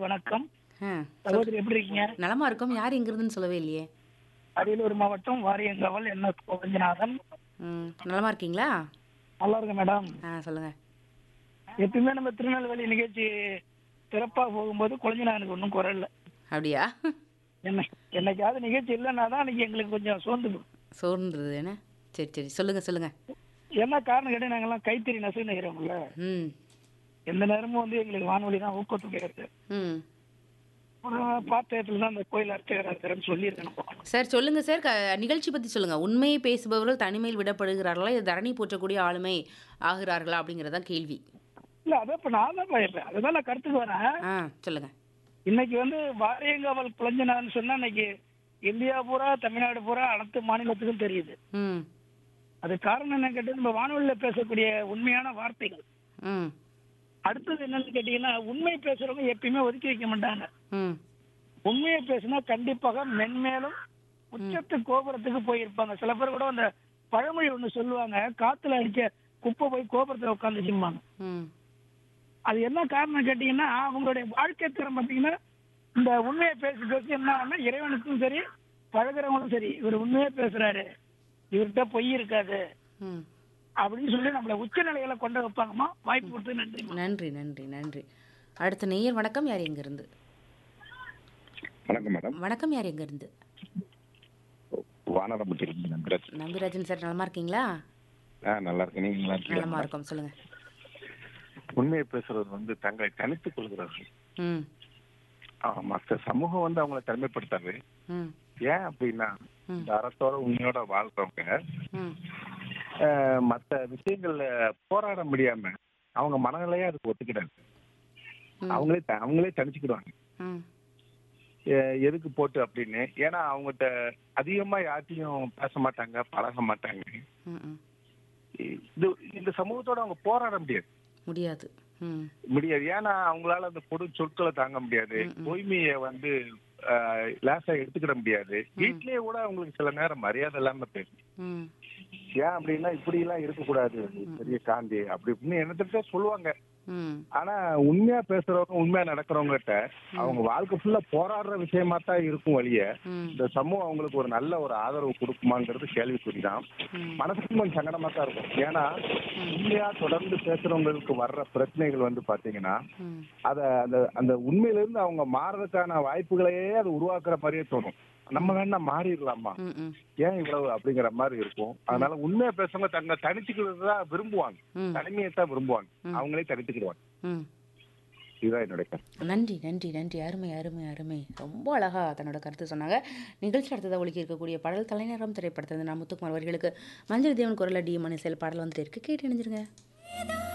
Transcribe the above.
வணக்கம் ஆ சகோதரி எப்படி இருக்கீங்க நலமா இருக்கும் யார் எங்கிருந்துன்னு சொல்லவே இல்லையே அரியலூர் மாவட்டம் வாரியங்காவல் என் எஸ் கோவிந்தநாதன் ம் நலமா இருக்கீங்களா நல்லா இருக்கு மேடம் ஆ சொல்லுங்க எப்பயுமே நம்ம திருநெல்வேலி நிகழ்ச்சி சிறப்பா போகும்போது குழந்தைநாதனுக்கு ஒன்றும் குறை இல்லை அப்படியா என்ன என்னைக்காவது நிகழ்ச்சி இல்லைன்னா தான் அன்னைக்கு எங்களுக்கு கொஞ்சம் சோர்ந்து போகும். சோர்ந்துருது என்ன சரி சரி சொல்லுங்க சொல்லுங்க என்ன காரணம் கேட்டால் நாங்கெல்லாம் கைத்தறி நெசவு நெய்கிறோம்ல ம் எந்த நேரமும் வந்து எங்களுக்கு வானொலி தான் ஊக்கத்தொகை இருக்கு ம் பார்த்த இடத்துல தான் அந்த கோயில் அர்ச்சகர் இருக்கிறேன்னு சொல்லியிருக்கேன் சார் சொல்லுங்க சார் க நிகழ்ச்சி பற்றி சொல்லுங்க உண்மையை பேசுபவர்கள் தனிமையில் விடப்படுகிறார்களா இது தரணி போற்றக்கூடிய ஆளுமை ஆகிறார்களா அப்படிங்கிறதான் கேள்வி இல்ல அதான் இப்ப நான் தான் பயப்பேன் அதுதான் நான் கருத்துக்கு வரேன் ஆ சொல்லுங்க இன்னைக்கு வந்து வாரியங்காவல் குழந்தைனான்னு சொன்னா இன்னைக்கு இந்தியா பூரா தமிழ்நாடு பூரா அனைத்து மாநிலத்துக்கும் தெரியுது ம் அது காரணம் என்ன கேட்டது நம்ம வானொலியில பேசக்கூடிய உண்மையான வார்த்தைகள் ம் அடுத்தது என்னன்னு கேட்டீங்கன்னா உண்மை பேசுறவங்க எப்பயுமே ஒதுக்கி வைக்க மாட்டாங்க ம் உண்மையை பேசினா கண்டிப்பாக மென்மேலும் உச்சத்து கோபுரத்துக்கு போயிருப்பாங்க சில பேர் கூட அந்த பழமொழி ஒண்ணு சொல்லுவாங்க காத்துல அடிச்ச குப்பை போய் கோபுரத்துல உட்காந்துச்சும்பாங்க ம் அது என்ன காரணம் கேட்டீங்கன்னா அவங்களுடைய வாழ்க்கை திறம் பார்த்தீங்கன்னா இந்த உண்மையை பேசி பேசி என்ன ஆகும்னா இறைவனுக்கும் சரி பழகுறவங்களும் சரி இவர் உண்மையே பேசுறாரு இவர்கிட்ட பொய் இருக்காது ம் அப்படின்னு சொல்லி நம்மள உச்ச நிலையில கொண்டு வைப்பாங்கம்மா வாய்ப்பு கொடுத்து நன்றி நன்றி நன்றி நன்றி அடுத்த நேயர் வணக்கம் யார் எங்கிருந்து வணக்கம் மேடம் வணக்கம் யார் எங்கிருந்து வானரம்பட்டி நம்புறேன் நம்பிராஜன் சார் நலமா இருக்கீங்களா ஆ நல்லா இருக்கு நீங்க நல்லா நலமா இருக்கீங்களா இருக்கோம் சொல்லுங்க உண்மையை பேசுறது வந்து தங்களை தனித்துக் கொள்கிறார்கள் ம் ஆ, மற்ற சமூகம் வந்து அவங்கள தனிமைப்படுத்தாது ம் ஏன் அப்படின்னா ம். இந்த அறத்தோட உண்மையோட வாழ்றவங்க ம் ஆஹ், மத்த விஷயங்கள்ல போராட முடியாம அவங்க மனநிலையா அதுக்கு ஒத்துக்கிடாது ம். அவங்களே த- அவங்களே தனிச்சுக்கிடுவாங்க ம் எ- எதுக்கு போட்டு அப்படின்னு ஏன்னா அவங்ககிட்ட அதிகமா யார்ட்டையும் பேச மாட்டாங்க பழக மாட்டாங்க ம் ம் இது இந்த சமூகத்தோட அவங்க போராட முடியாது முடியாது ம் முடியாது ஏன்னா அவங்களால அந்த பொது சொற்களை தாங்க முடியாது ம், ம். தூய்மையை வந்து ஆஹ், லேசா எடுத்துக்கிட முடியாது வீட்லயே கூட அவங்களுக்கு சில நேரம் மரியாதை இல்லாம பேசும் ம் ஏன் அப்படின்னா இப்படி எல்லாம் இருக்கக்கூடாது பெரிய காந்தி அப்படி இப்படின்னு என்னத்த சொல்லுவாங்க ம் ஆனா உண்மையா பேசுறவங்க உண்மையா நடக்கிறவங்க கிட்ட அவங்க வாழ்க்கை ஃபுல்லா போராடுற விஷயமா தான் இருக்கும் வழிய ம் இந்த சமூகம் அவங்களுக்கு ஒரு நல்ல ஒரு ஆதரவு கொடுக்குமாங்கிறது கேள்விக்குறிதான் ம் மனசுக்கு கொஞ்சம் சங்கடமா தான் இருக்கும் ஏன்னா உண்மையா தொடர்ந்து பேசுறவங்களுக்கு வர்ற பிரச்சனைகள் வந்து பாத்தீங்கன்னா ம் அத அந்த அந்த உண்மையில இருந்து அவங்க மாறுறதுக்கான வாய்ப்புகளையே அது உருவாக்குற மாதிரியே தோணும் நம்ம வேணா மாறிடலாமா ம் ம் ஏன் இவ்வளவு அப்படிங்கிற மாதிரி இருக்கும் அதனால உண்மையா பேசுறவங்க தன்னை தனிச்சுக்கிறது தான் விரும்புவாங்க ம் தனிமையை தான் விரும்புவாங்க ம். அவங்களே தனித்துக்கிடுவாங்க ம் இதுதான் என்னுடைய கருத்து நன்றி நன்றி நன்றி அருமை அருமை அருமை ரொம்ப அழகா தன்னோட கருத்து சொன்னாங்க நிகழ்ச்சி அடுத்ததாக ஒழிக்க இருக்கக்கூடிய பாடல் தலைநேரம் திரைப்படத்தில் நான் முத்துக்குமார் அவர்களுக்கு மஞ்சள் தேவன் குரல டி மணி செயல் பாடல் வந்துட்டு இருக்கு கேட்டு இணைஞ்சிருங்க